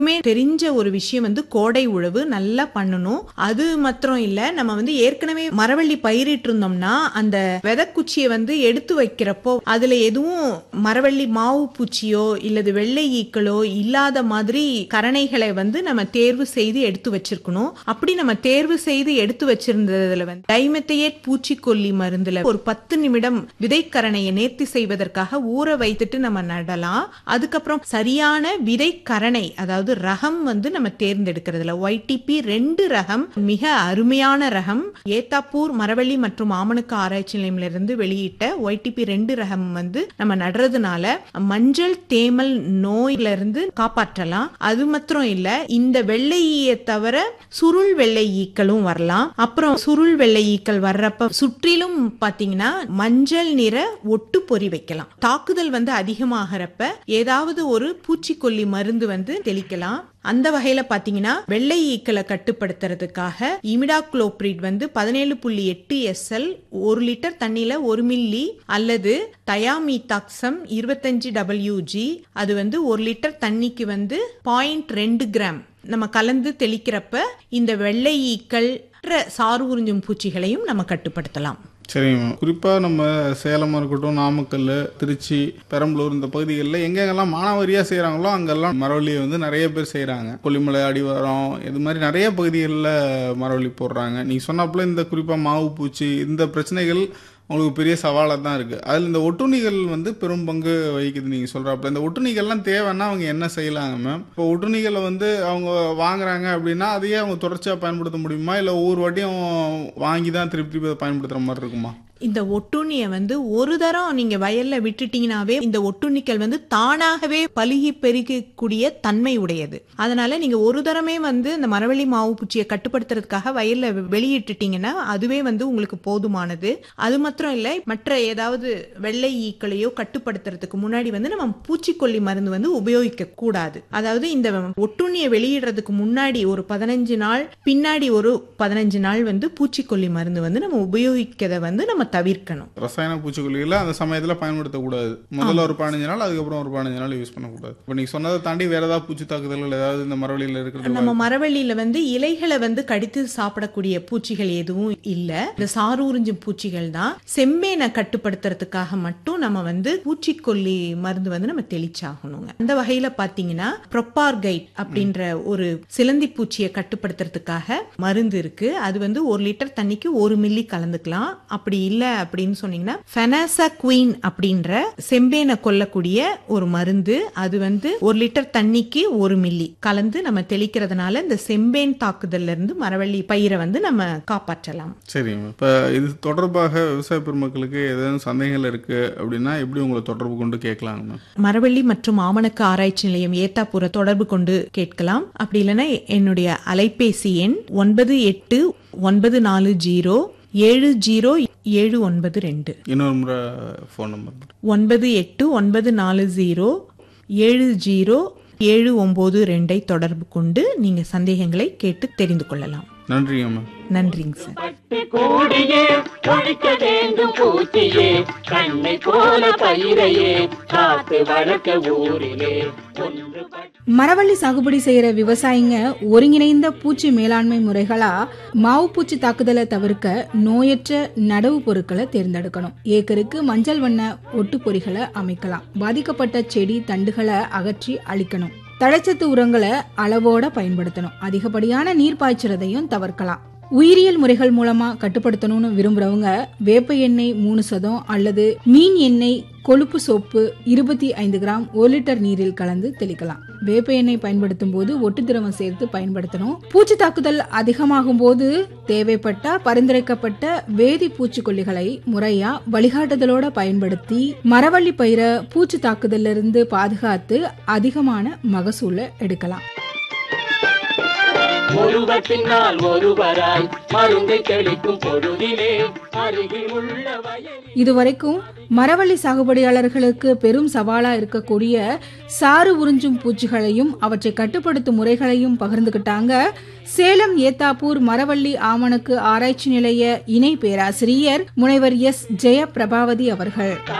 மே தெரிஞ்ச ஒரு விஷயம் வந்து கோடை உழவு நல்லா பண்ணணும் அது மாத்திரம் இல்ல நம்ம வந்து ஏற்கனவே மரவள்ளி பயிரிட்டு இருந்தோம்னா அந்த விதக்குச்சியை வந்து எடுத்து வைக்கிறப்போ அதுல எதுவும் மரவள்ளி மாவு பூச்சியோ இல்லது வெள்ளை ஈக்களோ இல்லாத மாதிரி கரணைகளை வந்து நம்ம தேர்வு செய்து எடுத்து வச்சிருக்கணும் அப்படி நம்ம தேர்வு செய்து எடுத்து வச்சிருந்ததுல வந்து டைமெத்தையேட் பூச்சிக்கொல்லி மருந்துல ஒரு பத்து நிமிடம் விதைக்கரணையை நேர்த்தி செய்வதற்காக ஊற வைத்துட்டு நம்ம நடலாம் அதுக்கப்புறம் சரியான விதைக்கரணை அதாவது ரகம் வந்து நம்ம தேர்ந்தெடுக்கிறதுல ஒய்டிபி ரெண்டு ரகம் மிக அருமையான ரகம் ஏத்தாப்பூர் மரவள்ளி மற்றும் ஆமணுக்கு ஆராய்ச்சி நிலையமிலிருந்து வெளியிட்ட ஒய்டிபி ரெண்டு ரகம் வந்து நம்ம நடுறதுனால மஞ்சள் தேமல் நோயில இருந்து காப்பாற்றலாம் அது மாத்திரம் இல்ல இந்த வெள்ளை ஈயை தவிர சுருள் வெள்ளை ஈக்களும் வரலாம் அப்புறம் சுருள் வெள்ளை ஈக்கள் வர்றப்ப சுற்றிலும் பாத்தீங்கன்னா மஞ்சள் நிற ஒட்டு பொறி வைக்கலாம் தாக்குதல் வந்து அதிகமாகிறப்ப ஏதாவது ஒரு பூச்சிக்கொல்லி மருந்து வந்து தெளிக்கலாம் அந்த வகையில பாத்தீங்கன்னா வெள்ளை ஈக்களை கட்டுப்படுத்துறதுக்காக இமிடாக்ளோப்ரிட் வந்து பதினேழு புள்ளி எட்டு எஸ்எல் ஒரு லிட்டர் தண்ணியில ஒரு மில்லி அல்லது தயாமீதாக்சம் இருபத்தஞ்சு டபிள்யூஜி அது வந்து ஒரு லிட்டர் தண்ணிக்கு வந்து பாயிண்ட் ரெண்டு கிராம் நம்ம கலந்து தெளிக்கிறப்ப இந்த வெள்ளை ஈக்கள் சாறு உறிஞ்சும் பூச்சிகளையும் நம்ம கட்டுப்படுத்தலாம் சரிங்க மேம் குறிப்பாக நம்ம சேலமாக இருக்கட்டும் நாமக்கல் திருச்சி பெரம்பலூர் இந்த பகுதிகளில் எங்கெங்கெல்லாம் மானாவாரியாக செய்கிறாங்களோ அங்கெல்லாம் மரவள்ளியை வந்து நிறைய பேர் செய்கிறாங்க கொல்லிமலை அடிவாரம் இது மாதிரி நிறைய பகுதிகளில் மரவள்ளி போடுறாங்க நீங்கள் சொன்னாப்புல இந்த குறிப்பாக மாவு பூச்சி இந்த பிரச்சனைகள் உங்களுக்கு பெரிய சவாலாக தான் இருக்குது அதில் இந்த ஒட்டுண்ணிகள் வந்து பெரும் பங்கு வகிக்குது நீங்கள் சொல்கிறாப்புல இந்த ஒட்டுண்ணிகள்லாம் தேவைன்னா அவங்க என்ன செய்யலாங்க மேம் இப்போ ஒட்டுண்ணிகளை வந்து அவங்க வாங்குறாங்க அப்படின்னா அதையே அவங்க தொடர்ச்சியாக பயன்படுத்த முடியுமா இல்லை ஒவ்வொரு வாட்டியும் வாங்கி தான் திருப்பி திருப்பி அதை பயன்படுத்துகிற மாதிரி இருக்குமா இந்த ஒட்டுண்ணியை வந்து ஒரு தரம் நீங்க வயல்ல விட்டுட்டீங்கன்னாவே இந்த ஒட்டுண்ணிகள் வந்து தானாகவே பழுகி பெருகக்கூடிய தன்மை உடையது அதனால நீங்க ஒரு தரமே வந்து இந்த மரவள்ளி மாவு பூச்சியை கட்டுப்படுத்துறதுக்காக வயல்ல வெளியிட்டுட்டீங்கன்னா அதுவே வந்து உங்களுக்கு போதுமானது அது மாத்திரம் இல்லை மற்ற ஏதாவது வெள்ளை ஈக்களையோ கட்டுப்படுத்துறதுக்கு முன்னாடி வந்து நம்ம பூச்சிக்கொல்லி மருந்து வந்து உபயோகிக்க கூடாது அதாவது இந்த ஒட்டுண்ணியை வெளியிடுறதுக்கு முன்னாடி ஒரு பதினஞ்சு நாள் பின்னாடி ஒரு பதினஞ்சு நாள் வந்து பூச்சிக்கொல்லி மருந்து வந்து நம்ம உபயோகிக்கிறத வந்து நம்ம தவிர்க்கணும் ரசாயன பூச்சிக்கொல்லிகளை அந்த சமயத்தில் பயன்படுத்தக்கூடாது முதல்ல ஒரு பதினஞ்சு நாள் அதுக்கப்புறம் ஒரு பதினஞ்சு நாள் யூஸ் பண்ணக்கூடாது இப்போ நீங்கள் சொன்னதை தாண்டி வேற ஏதாவது பூச்சி தாக்குதல்கள் ஏதாவது இந்த மரவழியில் இருக்கிறது நம்ம மரவள்ளியில வந்து இலைகளை வந்து கடித்து சாப்பிடக்கூடிய பூச்சிகள் எதுவும் இல்ல இந்த சாறு உறிஞ்சும் பூச்சிகள் தான் செம்பேனை கட்டுப்படுத்துறதுக்காக மட்டும் நம்ம வந்து பூச்சிக்கொல்லி மருந்து வந்து நம்ம தெளிச்சாகணுங்க அந்த வகையில பாத்தீங்கன்னா ப்ரொப்பார்கைட் அப்படின்ற ஒரு சிலந்தி பூச்சியை கட்டுப்படுத்துறதுக்காக மருந்து இருக்கு அது வந்து ஒரு லிட்டர் தண்ணிக்கு ஒரு மில்லி கலந்துக்கலாம் அப்படி இல்ல அப்படின்னு சொன்னீங்கன்னா ஃபெனாசா குயின் அப்படின்ற செம்பேனை கொல்லக்கூடிய ஒரு மருந்து அது வந்து ஒரு லிட்டர் தண்ணிக்கு ஒரு மில்லி கலந்து நம்ம தெளிக்கிறதுனால இந்த செம்பேன் தாக்குதல்ல இருந்து மரவள்ளி பயிரை வந்து நம்ம காப்பாற்றலாம் சரி இப்போ இது தொடர்பாக விவசாய பெருமக்களுக்கு ஏதாவது சந்தேகங்கள் இருக்கு அப்படின்னா எப்படி உங்களை தொடர்பு கொண்டு கேட்கலாங்க மேம் மரவள்ளி மற்றும் ஆமணக்கு ஆராய்ச்சி நிலையம் ஏத்தாப்பூரை தொடர்பு கொண்டு கேட்கலாம் அப்படி இல்லைன்னா என்னுடைய அலைபேசி எண் ஒன்பது எட்டு ஒன்பது நாலு ஜீரோ ஏழு ஜீரோ ஏழு ஒன்பது ரெண்டு இன்னொரு முறை ஃபோன் நம்பர் ஒன்பது எட்டு ஒன்பது நாலு ஜீரோ ஏழு ஜீரோ ஏழு ஒன்பது ரெண்டை தொடர்பு கொண்டு நீங்க சந்தேகங்களை கேட்டு தெரிந்து கொள்ளலாம் நன்றிங்க மேம் நன்றிங்க சார் பட்டு கூடியே ஒழிக்க வேண்டும் பூச்சியே கண்ணை போல பயிரையே காத்து வளர்க்க ஊரிலே ஒன்று பட்டு மரவள்ளி சாகுபடி செய்யற விவசாயிங்க ஒருங்கிணைந்த பூச்சி மேலாண்மை முறைகளா மாவு பூச்சி தாக்குதலை தவிர்க்க நோயற்ற நடவு பொருட்களை தேர்ந்தெடுக்கணும் ஏக்கருக்கு மஞ்சள் வண்ண ஒட்டுப்பொறிகளை அமைக்கலாம் பாதிக்கப்பட்ட செடி தண்டுகளை அகற்றி அழிக்கணும் தழைச்சத்து உரங்களை அளவோட பயன்படுத்தணும் அதிகப்படியான நீர் பாய்ச்சுறதையும் தவிர்க்கலாம் உயிரியல் முறைகள் மூலமா கட்டுப்படுத்தணும்னு விரும்புறவங்க வேப்ப எண்ணெய் மூணு சதம் அல்லது மீன் எண்ணெய் கொழுப்பு சோப்பு இருபத்தி ஐந்து கிராம் ஒரு லிட்டர் நீரில் கலந்து தெளிக்கலாம் வேப்ப எண்ணெய் பயன்படுத்தும் போது ஒட்டு திரவம் சேர்த்து பயன்படுத்தணும் பூச்சி தாக்குதல் அதிகமாகும் போது தேவைப்பட்ட பரிந்துரைக்கப்பட்ட வேதி பூச்சிக்கொல்லிகளை முறையா வழிகாட்டுதலோட பயன்படுத்தி மரவள்ளி பயிரை பூச்சி தாக்குதல்ல இருந்து பாதுகாத்து அதிகமான மகசூலை எடுக்கலாம் ஒருவர் பின்னால் ஒருவராய் மருந்தை தெளிக்கும் பொழுதிலே அருகில் உள்ள வயலில் இதுவரைக்கும் மரவள்ளி சாகுபடியாளர்களுக்கு பெரும் சவாலா இருக்கக்கூடிய சாறு உறிஞ்சும் பூச்சிகளையும் அவற்றை கட்டுப்படுத்தும் முறைகளையும் பகிர்ந்துகிட்டாங்க சேலம் ஏத்தாப்பூர் மரவள்ளி ஆமணக்கு ஆராய்ச்சி நிலைய இணை பேராசிரியர் முனைவர் எஸ் ஜெயபிரபாவதி அவர்கள்